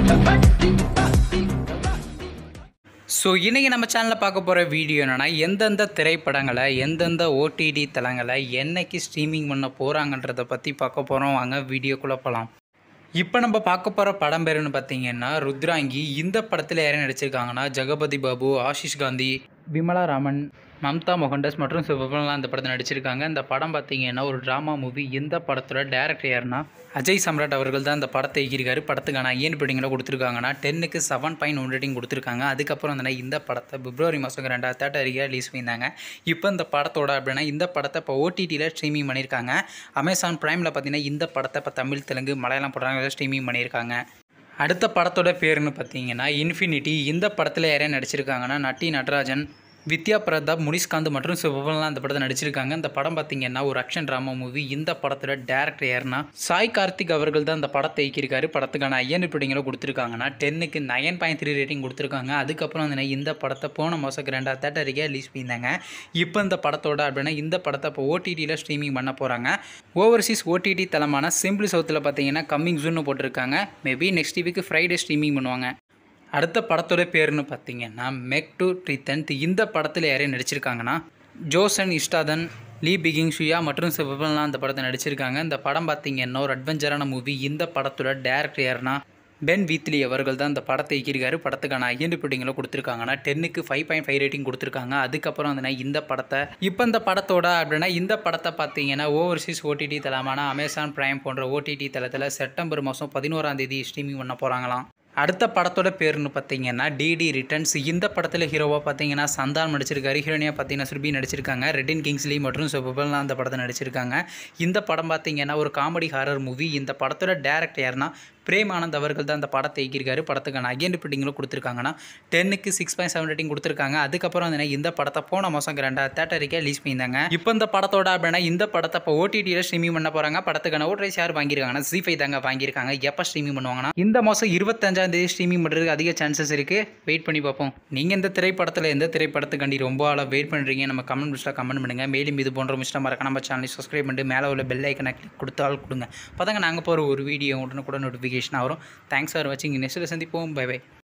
so இன்றைக்கி நம்ம சேனலில் பார்க்க போகிற வீடியோ என்னென்னா எந்தெந்த திரைப்படங்களை எந்தெந்த ஓடிடி தளங்களை என்னைக்கு ஸ்ட்ரீமிங் பண்ண போகிறாங்கன்றதை பற்றி பார்க்க போகிறோம் வாங்க வீடியோக்குள்ளே போகலாம் இப்போ நம்ம பார்க்க போகிற படம் பேருன்னு பார்த்தீங்கன்னா ருத்ராங்கி இந்த படத்தில் யாரும் நடிச்சிருக்காங்கன்னா ஜெகபதி பாபு ஆஷிஷ் காந்தி விமலா ராமன் மம்தா மோகன்தாஸ் மற்றும் சிவபலாம் இந்த படத்தில் நடிச்சிருக்காங்க இந்த படம் பார்த்தீங்கன்னா ஒரு ட்ராமா மூவி இந்த படத்தோட டேரக்டர் யாருன்னா அஜய் சம்ராட் அவர்கள் தான் இந்த படத்தை இயக்கியிருக்காரு படத்துக்கான ஐயன் பிடிங்களை கொடுத்துருக்காங்கன்னா டென்னுக்கு செவன் பாயிண்ட் ஒன் ரேட்டிங் கொடுத்துருக்காங்க அதுக்கப்புறம் வந்து இந்த படத்தை பிப்ரவரி மாதம் ரெண்டாயிரத்தி தேட்டரிக்காக ரிலீஸ் பண்ணியிருந்தாங்க இப்போ இந்த படத்தோட அப்படின்னா இந்த படத்தை இப்போ ஓடிடியில் ஸ்ட்ரீமிங் பண்ணியிருக்காங்க அமேசான் ப்ரைமில் பார்த்தீங்கன்னா இந்த படத்தை இப்போ தமிழ் தெலுங்கு மலையாளம் போடுறாங்க ஸ்ட்ரீமிங் பண்ணியிருக்காங்க அடுத்த படத்தோட பேருன்னு பார்த்தீங்கன்னா இன்ஃபினிட்டி இந்த படத்தில் யாரையும் நடிச்சிருக்காங்கன்னா நட்டி நடராஜன் வித்யா பிரதாப் முனிஷ்காந்த் மற்றும் சிவபலாம் இந்த படத்தை நடிச்சிருக்காங்க இந்த படம் பார்த்தீங்கன்னா ஒரு ஆக்ஷன் ட்ராமா மூவி இந்த படத்தோட டேரக்டர் யாருன்னா சாய் கார்த்திக் அவர்கள் தான் இந்த படத்தை இயக்கியிருக்காரு படத்துக்கான ஐயன் பிடிங்களும் கொடுத்துருக்காங்கன்னா டென்னுக்கு நயன் பாயிண்ட் த்ரீ ரேட்டிங் கொடுத்துருக்காங்க அதுக்கப்புறம் வந்து இந்த படத்தை போன மாதம் ரெண்டாவது தேட்டரிக்கே ரிலீஸ் பண்ணியிருந்தாங்க இப்போ இந்த படத்தோட அப்படின்னா இந்த படத்தை இப்போ ஓடிடியில் ஸ்ட்ரீமிங் பண்ண போகிறாங்க ஓவர்சீஸ் ஓடிடி தளமான சிம்பிள் சவுத்தில் பார்த்தீங்கன்னா கம்மிங் ஜூன்னு போட்டிருக்காங்க maybe next week Friday streaming பண்ணுவாங்க அடுத்த படத்தோட பேருன்னு பார்த்தீங்கன்னா மெக் டு ட்ரித்தன்த் இந்த படத்தில் யாரையும் நடிச்சிருக்காங்கன்னா ஜோசன் இஷ்டாதன் லீ பிகிங் ஷுயா மற்றும் சிவபலாம் அந்த படத்தை நடிச்சிருக்காங்க இந்த படம் பார்த்தீங்கன்னா ஒரு அட்வென்ச்சரான மூவி இந்த படத்தோட டேரக்டர் யாருன்னா பென் வீத்லி அவர்கள் தான் இந்த படத்தை இயக்கியிருக்காரு படத்துக்கான ஐஎன்டி பிடிங்களை கொடுத்துருக்காங்கன்னா டென்னுக்கு ஃபைவ் பாயிண்ட் ஃபைவ் ரேட்டிங் கொடுத்துருக்காங்க அதுக்கப்புறம் வந்து இந்த படத்தை இப்போ இந்த படத்தோட அப்படின்னா இந்த படத்தை பார்த்தீங்கன்னா ஓவர்சீஸ் ஓடிடி தளமான அமேசான் பிரைம் போன்ற ஓடிடி தளத்தில் செப்டம்பர் மாதம் பதினோராம் தேதி ஸ்ட்ரீமிங் பண்ண போகிறாங்களாம் அடுத்த படத்தோட பேருன்னு பார்த்தீங்கன்னா டிடி ரிட்டர்ன்ஸ் இந்த படத்தில் ஹீரோவாக பார்த்தீங்கன்னா சந்தான் நடிச்சிருக்காரு ஹீரோனியாக பார்த்தீங்கன்னா சுர்பி நடிச்சிருக்காங்க ரெட்டின் கிங்ஸ்லி மற்றும் சுபபல்லாம் அந்த படத்தை நடிச்சிருக்காங்க இந்த படம் பார்த்தீங்கன்னா ஒரு காமெடி ஹாரர் மூவி இந்த படத்தோட டேரக்டர் யாருன்னா பிரேம் ஆனந்த் அவர்கள் தான் இந்த படத்தை இயக்கியிருக்காரு படத்துக்கான அகைன் பிடிங்களும் கொடுத்துருக்காங்கன்னா டென்னுக்கு சிக்ஸ் பாயிண்ட் செவன் ரேட்டிங் கொடுத்துருக்காங்க அதுக்கப்புறம் வந்து இந்த படத்தை போன மாதம் ரெண்டாவது தேட்டரிக்கே ரிலீஸ் பண்ணியிருந்தாங்க இப்போ இந்த படத்தோட அப்படின்னா இந்த படத்தை இப்போ ஓடிடியில் ஸ்ட்ரீமிங் பண்ண போகிறாங்க படத்துக்கான ஓட்ரைஸ் யார் வாங்கியிருக்காங்கன்னா ஜி ஃபைவ் தாங்க வாங்கியிருக்காங்க எப்போ ஸ்ட்ரீமிங் பண்ணுவாங்கன்னா இந்த மாதம் இருபத்தஞ்சாம் தேதி ஸ்ட்ரீமிங் பண்ணுறதுக்கு அதிக சான்சஸ் இருக்குது வெயிட் பண்ணி பார்ப்போம் நீங்கள் இந்த திரைப்படத்தில் எந்த திரைப்படத்துக்காண்டி ரொம்ப ஆளாக வெயிட் பண்ணுறீங்க நம்ம கமெண்ட் பாக்ஸில் கமெண்ட் பண்ணுங்கள் மேலும் இது போன்ற மிஸ்டம் மறக்க நம்ம சேனலை சப்ஸ்கிரைப் பண்ணிட்டு மேலே உள்ள பெல் ஐக்கனை கிளிக் கொடுத்தால் கொடுங்க பார்த்தாங்க நாங்கள் போகிற ஒரு வீடியோ உடனே கூட நோட்டிஃபிகேஷன் வரும் தேங்க்ஸ் ஃபார் வாட்சிங் நெக்ஸ்ட்டில் சந்திப்போம் பை பை